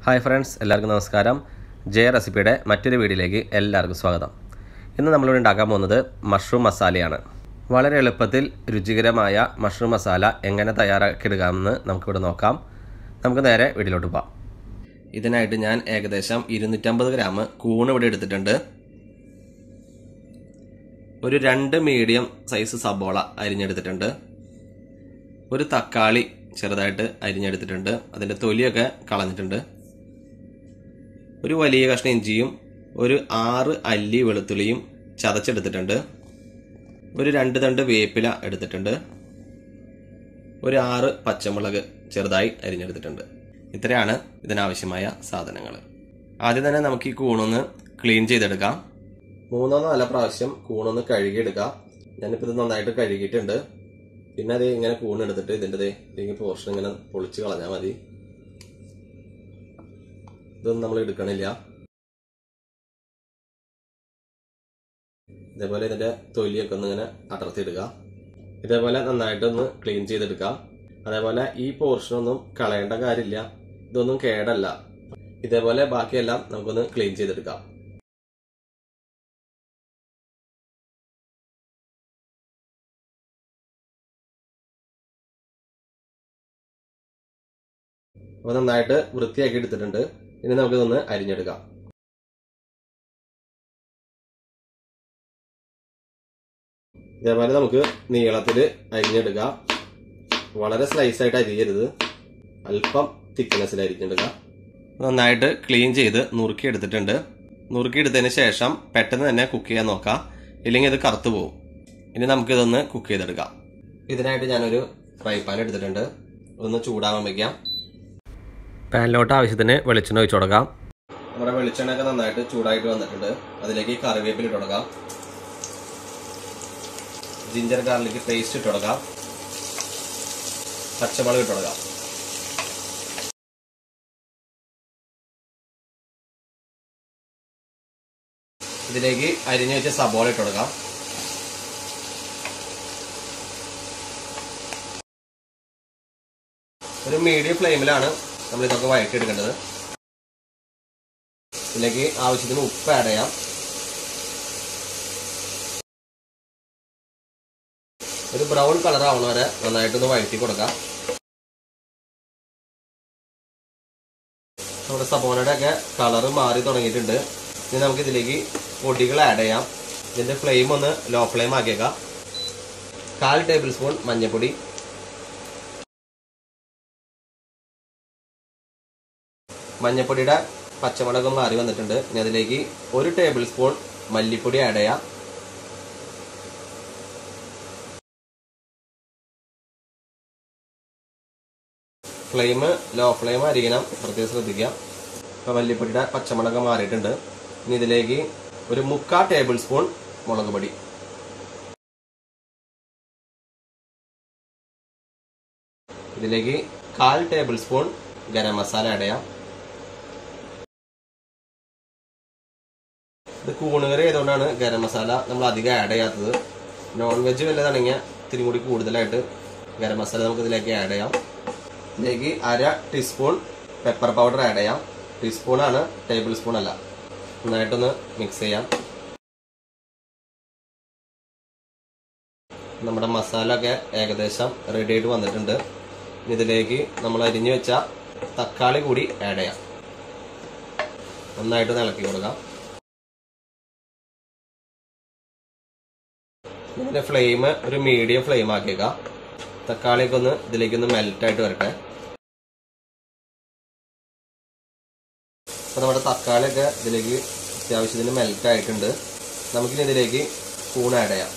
hi friends എല്ലാവർക്കും നമസ്കാരം ജയ റെസിപ്പിയുടെ മറ്റൊരു വീഡിയോയിലേക്ക് എല്ലാവർക്കും സ്വാഗതം ഇന്ന് നമ്മളിവിടെ ഉണ്ടാക്കാൻ പോകുന്നത് മഷ്റൂം മസാലയാണ് വളരെ എളുപ്പത്തിൽ രുചികരമായ മഷ്റൂം മസാല എങ്ങനെ തയ്യാറാക്കിയെടുക്കാമെന്ന് നമുക്കിവിടെ നോക്കാം നമുക്ക് നേരെ വീട്ടിലോട്ട് പോകാം ഇതിനായിട്ട് ഞാൻ ഏകദേശം ഇരുന്നൂറ്റമ്പത് ഗ്രാം കൂണ് ഇവിടെ എടുത്തിട്ടുണ്ട് ഒരു രണ്ട് മീഡിയം സൈസ് സബോള അരിഞ്ഞെടുത്തിട്ടുണ്ട് ഒരു തക്കാളി ചെറുതായിട്ട് അരിഞ്ഞെടുത്തിട്ടുണ്ട് അതിൻ്റെ തൊലിയൊക്കെ കളഞ്ഞിട്ടുണ്ട് ഒരു വലിയ കഷ്ണം ഇഞ്ചിയും ഒരു ആറ് അല്ലി വെളുത്തുള്ളിയും ചതച്ചെടുത്തിട്ടുണ്ട് ഒരു രണ്ട് തണ്ട് വേപ്പില എടുത്തിട്ടുണ്ട് ഒരു ആറ് പച്ചമുളക് ചെറുതായി അരിഞ്ഞെടുത്തിട്ടുണ്ട് ഇത്രയാണ് ഇതിനാവശ്യമായ സാധനങ്ങൾ ആദ്യം തന്നെ നമുക്ക് ഈ കൂണൊന്ന് ക്ലീൻ ചെയ്തെടുക്കാം മൂന്നോ നാലോ പ്രാവശ്യം കൂണൊന്ന് കഴുകിയെടുക്കാം ഞാനിപ്പോൾ ഇത് നന്നായിട്ട് കഴുകിയിട്ടുണ്ട് പിന്നെ അത് ഇങ്ങനെ കൂണെടുത്തിട്ട് ഇതിൻ്റെ ഇതിൻ്റെ പോർഷൻ ഇങ്ങനെ പൊളിച്ച് കളഞ്ഞാൽ മതി ഇതൊന്നും നമ്മൾ എടുക്കണില്ല ഇതേപോലെ ഇതിന്റെ തൊലിയൊക്കെ ഒന്ന് ഇങ്ങനെ അടർത്തിയിടുക ഇതേപോലെ നന്നായിട്ടൊന്ന് ക്ലീൻ ചെയ്തെടുക്കാം അതേപോലെ ഈ പോർഷൻ ഒന്നും കളയേണ്ട കാര്യമില്ല ഇതൊന്നും കേടല്ല ഇതേപോലെ ബാക്കിയെല്ലാം നമുക്കൊന്ന് ക്ലീൻ ചെയ്തെടുക്കാം അപ്പോൾ നന്നായിട്ട് വൃത്തിയാക്കി എടുത്തിട്ടുണ്ട് ഇനി നമുക്കിതൊന്ന് അരിഞ്ഞെടുക്കാം ഇതേപോലെ നമുക്ക് നീളത്തിൽ അരിഞ്ഞെടുക്കാം വളരെ സ്ലൈസ് ആയിട്ട് അരിയരുത് അല്പം തിക്നെസ്സിൽ അരിഞ്ഞെടുക്കാം നന്നായിട്ട് ക്ലീൻ ചെയ്ത് നുറുക്കി എടുത്തിട്ടുണ്ട് നുറുക്കി എടുത്തതിന് ശേഷം പെട്ടെന്ന് തന്നെ കുക്ക് ചെയ്യാൻ നോക്കാം ഇല്ലെങ്കിൽ ഇത് കറുത്തു പോകും ഇനി നമുക്കിതൊന്ന് കുക്ക് ചെയ്തെടുക്കാം ഇതിനായിട്ട് ഞാനൊരു ഫ്രൈ പാൻ എടുത്തിട്ടുണ്ട് ഒന്ന് ചൂടാവാൻ വയ്ക്കാം പാനിലോട്ട് ആവശ്യത്തിന് വെളിച്ചെണ്ണ ഒഴിച്ചു കൊടുക്കാം നമ്മുടെ വെളിച്ചെണ്ണയൊക്കെ നന്നായിട്ട് ചൂടായിട്ട് വന്നിട്ടുണ്ട് അതിലേക്ക് കറിവേപ്പില ഇട്ട് കൊടുക്കാം ജിഞ്ചർ ഗാർലിക് പേസ്റ്റ് ഇട്ട് കൊടുക്കാം പച്ചമുളക് ഇട്ട് കൊടുക്കാം ഇതിലേക്ക് അരിഞ്ഞു വെച്ച സബോള ഇട്ട് കൊടുക്കാം ഒരു മീഡിയം ഫ്ലെയിമിലാണ് നമ്മൾ ഇതൊക്കെ വഴറ്റിയെടുക്കേണ്ടത് ഇതിലേക്ക് ആവശ്യത്തിന് ഉപ്പ് ആഡ് ചെയ്യാം ഒരു ബ്രൗൺ കളർ ആവണ വരെ നന്നായിട്ടൊന്ന് വഴറ്റി കൊടുക്കാം നമ്മുടെ സബോളയുടെ ഒക്കെ കളർ മാറി തുടങ്ങിയിട്ടുണ്ട് ഇനി നമുക്ക് ഇതിലേക്ക് പൊടികൾ ആഡ് ചെയ്യാം ഇതിന്റെ ഫ്ലെയിം ഒന്ന് ലോ ഫ്ലെയിം ആക്കിയേക്കാം കാൽ ടേബിൾ സ്പൂൺ മഞ്ഞൾപ്പൊടി മഞ്ഞപ്പൊടിയുടെ പച്ചമുളകും മാറി വന്നിട്ടുണ്ട് ഇനി അതിലേക്ക് ഒരു ടേബിൾ സ്പൂൺ മല്ലിപ്പൊടി ആഡ് ചെയ്യാം ഫ്ലെയിം ലോ ഫ്ലെയിം ആയിരിക്കണം പ്രത്യേകം ശ്രദ്ധിക്കാം ഇപ്പോൾ മല്ലിപ്പൊടിയുടെ പച്ചമുളക് മാറിയിട്ടുണ്ട് ഇനി ഇതിലേക്ക് ഒരു മുക്കാൽ ടേബിൾ സ്പൂൺ മുളക് പൊടി ഇതിലേക്ക് കാൽ tablespoon garam masala add ചെയ്യാം ഇത് കൂണുകറി ആയതുകൊണ്ടാണ് ഗരം മസാല നമ്മൾ അധികം ആഡ് ചെയ്യാത്തത് നോൺ വെജ് വല്ലതാണെങ്കിൽ ഇത്തിരി കൂടി കൂടുതലായിട്ട് ഗരം മസാല നമുക്ക് ഇതിലേക്ക് ആഡ് ചെയ്യാം ഇതിലേക്ക് അര ടീസ്പൂൺ പെപ്പർ പൗഡർ ആഡ് ചെയ്യാം ടീസ്പൂണാണ് ടേബിൾ സ്പൂൺ അല്ല നന്നായിട്ടൊന്ന് മിക്സ് ചെയ്യാം നമ്മുടെ മസാല ഒക്കെ ഏകദേശം റെഡി ആയിട്ട് വന്നിട്ടുണ്ട് ഇതിലേക്ക് നമ്മൾ അരിഞ്ഞു വെച്ച തക്കാളി കൂടി ആഡ് ചെയ്യാം നന്നായിട്ട് ഇളക്കി കൊടുക്കാം ഇതിന്റെ ഫ്ലെയിം ഒരു മീഡിയം ഫ്ലെയിം ആക്കിയേക്കാം തക്കാളിയൊക്കെ ഒന്ന് ഇതിലേക്കൊന്ന് മെൽറ്റ് ആയിട്ട് വരട്ടെ അപ്പൊ നമ്മുടെ തക്കാളിയൊക്കെ ഇതിലേക്ക് അത്യാവശ്യത്തിന് മെൽറ്റ് ആയിട്ടുണ്ട് നമുക്കിനി ഇതിലേക്ക് കൂൺ ആഡ് ചെയ്യാം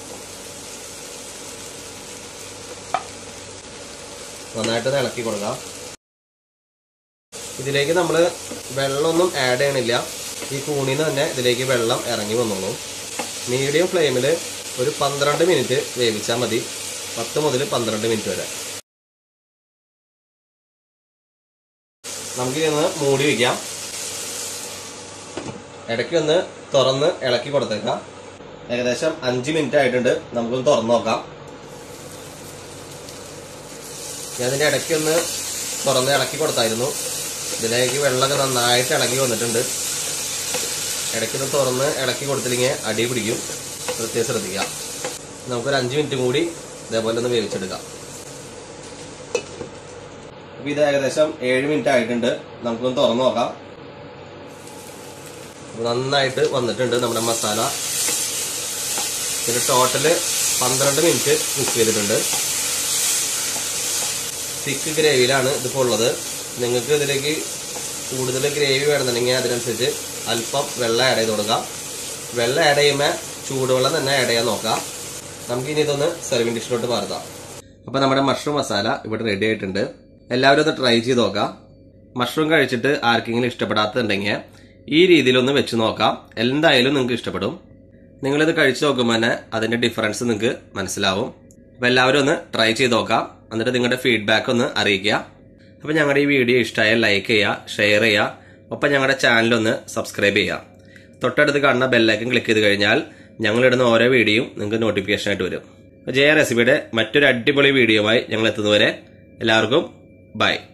നന്നായിട്ട് ഇളക്കി കൊടുക്കാം ഇതിലേക്ക് നമ്മൾ വെള്ളമൊന്നും ആഡ് ചെയ്യണില്ല ഈ കൂണിന്ന് തന്നെ ഇതിലേക്ക് വെള്ളം ഇറങ്ങി വന്നോളൂ മീഡിയം ഫ്ലെയിമിൽ ഒരു പന്ത്രണ്ട് മിനിറ്റ് വേവിച്ചാൽ മതി പത്ത് മുതൽ പന്ത്രണ്ട് മിനിറ്റ് വരെ നമുക്ക് ഇന്ന് മൂടി വയ്ക്കാം ഇടയ്ക്ക് ഒന്ന് തുറന്ന് ഇളക്കി കൊടുത്തേക്കാം ഏകദേശം അഞ്ച് മിനിറ്റ് ആയിട്ടുണ്ട് നമുക്കൊന്ന് തുറന്നു നോക്കാം ഞാൻ അതിന്റെ ഇടയ്ക്ക് ഒന്ന് തുറന്ന് ഇളക്കി കൊടുത്തായിരുന്നു ഇതിലേക്ക് വെള്ളമൊക്കെ നന്നായിട്ട് ഇളകി വന്നിട്ടുണ്ട് ഇടയ്ക്കൊന്ന് തുറന്ന് ഇളക്കി കൊടുത്തില്ലെങ്കിൽ അടി പിടിക്കും പ്രത്യേകം ശ്രദ്ധിക്കാം നമുക്കൊരു അഞ്ച് മിനിറ്റ് കൂടി ഇതേപോലെ ഒന്ന് വേവിച്ചെടുക്കാം അപ്പൊ ഇത് ഏകദേശം ഏഴ് മിനിറ്റ് ആയിട്ടുണ്ട് നമുക്കൊന്ന് തുറന്നു നോക്കാം അപ്പൊ നന്നായിട്ട് വന്നിട്ടുണ്ട് നമ്മുടെ മസാല ഇത് ടോട്ടല് പന്ത്രണ്ട് മിനിറ്റ് കുക്ക് ചെയ്തിട്ടുണ്ട് തിക്ക് ഗ്രേവിയിലാണ് ഇതിപ്പോൾ ഉള്ളത് നിങ്ങൾക്ക് ഇതിലേക്ക് കൂടുതൽ ഗ്രേവി വേണമെന്നുണ്ടെങ്കിൽ അതിനനുസരിച്ച് അല്പം വെള്ളം ആഡ് ചെയ്ത് കൊടുക്കാം വെള്ളം ആഡ് ചെയ്യുമ്പോൾ ചൂടുവെള്ളം തന്നെ ആഡ് ചെയ്യാൻ നോക്കാം നമുക്ക് ഇനി ഇതൊന്ന് സെർവിങ് ഡിഷിലോട്ട് മാറുതാം അപ്പോൾ നമ്മുടെ മഷ്റൂം മസാല ഇവിടെ റെഡി ആയിട്ടുണ്ട് എല്ലാവരും ഒന്ന് ട്രൈ ചെയ്ത് നോക്കാം മഷ്റൂം കഴിച്ചിട്ട് ആർക്കെങ്കിലും ഇഷ്ടപ്പെടാത്തുണ്ടെങ്കിൽ ഈ രീതിയിലൊന്ന് വെച്ച് നോക്കാം എന്തായാലും നിങ്ങൾക്ക് ഇഷ്ടപ്പെടും നിങ്ങളിത് കഴിച്ചു നോക്കുമ്പോൾ തന്നെ അതിന്റെ ഡിഫറൻസ് നിങ്ങൾക്ക് മനസ്സിലാവും അപ്പോൾ എല്ലാവരും ഒന്ന് ട്രൈ ചെയ്ത് നോക്കാം എന്നിട്ട് നിങ്ങളുടെ ഫീഡ്ബാക്ക് ഒന്ന് അറിയിക്കുക അപ്പോൾ ഞങ്ങളുടെ ഈ വീഡിയോ ഇഷ്ടമായാൽ ലൈക്ക് ചെയ്യുക ഷെയർ ചെയ്യുക ഒപ്പം ഞങ്ങളുടെ ചാനൽ ഒന്ന് സബ്സ്ക്രൈബ് ചെയ്യുക തൊട്ടടുത്ത് കാണുന്ന ബെല്ലൈക്കൻ ക്ലിക്ക് ചെയ്ത് കഴിഞ്ഞാൽ ഞങ്ങളിടുന്ന ഓരോ വീഡിയോയും നിങ്ങൾക്ക് നോട്ടിഫിക്കേഷൻ ആയിട്ട് വരും ജയ റെസിപ്പിയുടെ മറ്റൊരു അടിപൊളി വീഡിയോയുമായി ഞങ്ങൾ എത്തുന്നവരെ എല്ലാവർക്കും ബൈ